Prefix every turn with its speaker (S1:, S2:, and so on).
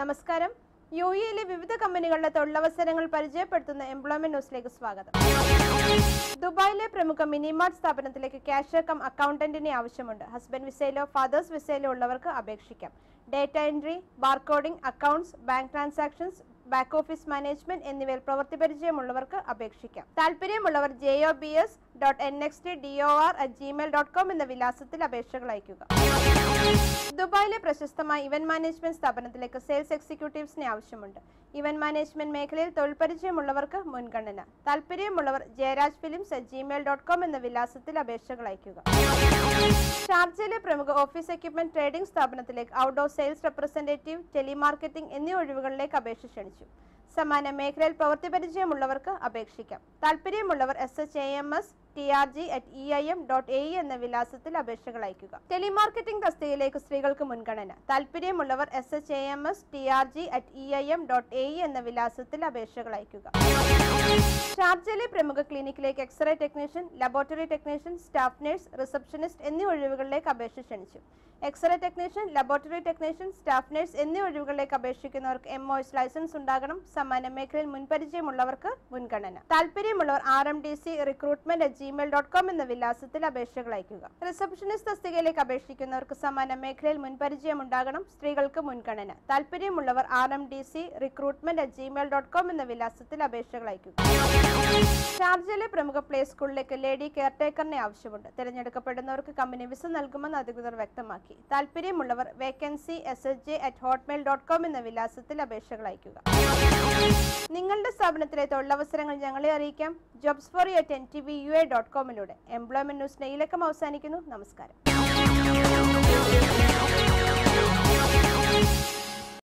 S1: നമസ്കാരം യു എയിലെ വിവിധ കമ്പനികളുടെ തൊഴിലവസരങ്ങൾ പരിചയപ്പെടുത്തുന്ന എംപ്ലോയ്മെന്റ് ന്യൂസിലേക്ക് സ്വാഗതം ദുബായിലെ പ്രമുഖ മിനിമാർട്ട് സ്ഥാപനത്തിലേക്ക് ക്യാഷ്യർ കം അക്കൗണ്ടന്റിനെ ആവശ്യമുണ്ട് ഹസ്ബൻഡ് വിസയിലോ ഫാദേഴ്സ് വിസയിലോ ഉള്ളവർക്ക് അപേക്ഷിക്കാം data entry barcoding accounts bank transactions back office management എന്നിവയിൽ പ്രവൃത്തി പരിചയമുള്ളവർക്ക് അപേക്ഷിക്കാം താല്പര്യമുള്ളവർ J O B S dot N X T D O R at Gmail dot com എന്ന വിലാസത്തിൽ അപേക്ഷകൾ അയയ്ക്കുക ദുബായിലെ പ്രശസ്തമായ ഇവന്റ് മാനേജ്മെന്റ് സ്ഥാപനത്തിലേക്ക് സെയിൽസ് എക്സിക്യൂട്ടീവ്സിനെ ആവശ്യമുണ്ട് ഇവന്റ് മാനേജ്മെന്റ് മേഖലയിൽ തൊഴിൽ പരിചയമുള്ളവർക്ക് മുൻഗണന താല്പര്യമുള്ളവർ Jayaraj films at Gmail dot com എന്ന വിലാസത്തിൽ അപേക്ഷകൾ അയയ്ക്കുക ഷാർജയിലെ പ്രമുഖ ഓഫീസ് എക്യുപ്മെന്റ് ട്രേഡിംഗ് സ്ഥാപനത്തിലേക്ക് ഔട്ട്ഡോർ സെയിൽസ് റെപ്രസെന്റേറ്റീവ് ടെലിമാർക്കറ്റിംഗ് എന്നീ ഒഴിവുകളിലേക്ക് അപേക്ഷ ക്ഷണിച്ചു സമാന മേഖലയിൽ പ്രവൃത്തി പരിചയമുള്ളവർക്ക് അപേക്ഷിക്കാം താല്പര്യമുള്ളവർ S H A M S T R G at E I M dot A എന്ന വിലാസത്തിൽ അപേക്ഷകൾ അയക്കുക ടെലിമാർക്കറ്റിംഗ് തസ്തികയിലേക്ക് സ്ത്രീകൾക്ക് മുൻഗണന താല്പര്യമുള്ളവർ S H A M S T R G at E I M dot A എന്ന വിലാസത്തിൽ അപേക്ഷകൾ അയക്കുക ഷാർജയിലെ പ്രമുഖ ക്ലിനിക്കിലേക്ക് x-ray technician laboratory technician staff nurse receptionist എന്നീ ഒഴിവുകളിലേക്ക് അപേക്ഷ ക്ഷണിച്ചു x-ray technician laboratory technician staff nurse എന്നീ ഒഴിവുകളിലേക്ക് അപേക്ഷിക്കുന്നവർക്ക് എം ഒ എസ് ലൈസൻസ് ഉണ്ടാകണം സമാന മേഖലയിൽ മുൻപരിചയമുള്ളവർക്ക് മുൻഗണന താല്പര്യമുള്ളവർ R M D C recruitment at Gmail dot com എന്ന വിലാസത്തിൽ അപേക്ഷകൾ അയക്കുക റിസപ്ഷനിസ്റ്റ് തസ്തികയിലേക്ക് അപേക്ഷിക്കുന്നവർക്ക് സമാന മേഖലയിൽ മുൻപരിചയം ഉണ്ടാകണം സ്ത്രീകൾക്ക് മുൻഗണന താല്പര്യമുള്ളവർ R M D C recruitment at Gmail dot com എന്ന വിലാസത്തിൽ അപേക്ഷകൾ അയക്കുക ഷാർജയിലെ പ്രമുഖ പ്ലേ സ്കൂളിലേക്ക് ലേഡി കെയർടേക്കറിനെ ആവശ്യമുണ്ട് തിരഞ്ഞെടുക്കപ്പെടുന്നവർക്ക് കമ്പനി വിസ നൽകുമെന്ന് അധികൃതർ വ്യക്തമാക്കി താല്പര്യമുള്ളവർ vacancy S H J at Hotmail dot com എന്ന വിലാസത്തിൽ അപേക്ഷകൾ അയക്കുക നിങ്ങളുടെ സ്ഥാപനത്തിലെ തൊഴിലവസരങ്ങൾ ഞങ്ങളെ അറിയിക്കാം jobs for you at N T V U A dot കോമിലൂടെ എംപ്ലോയ്മെന്റ് ന്യൂസിന്റെ ഈ ലക്കം അവസാനിക്കുന്നു നമസ്കാരം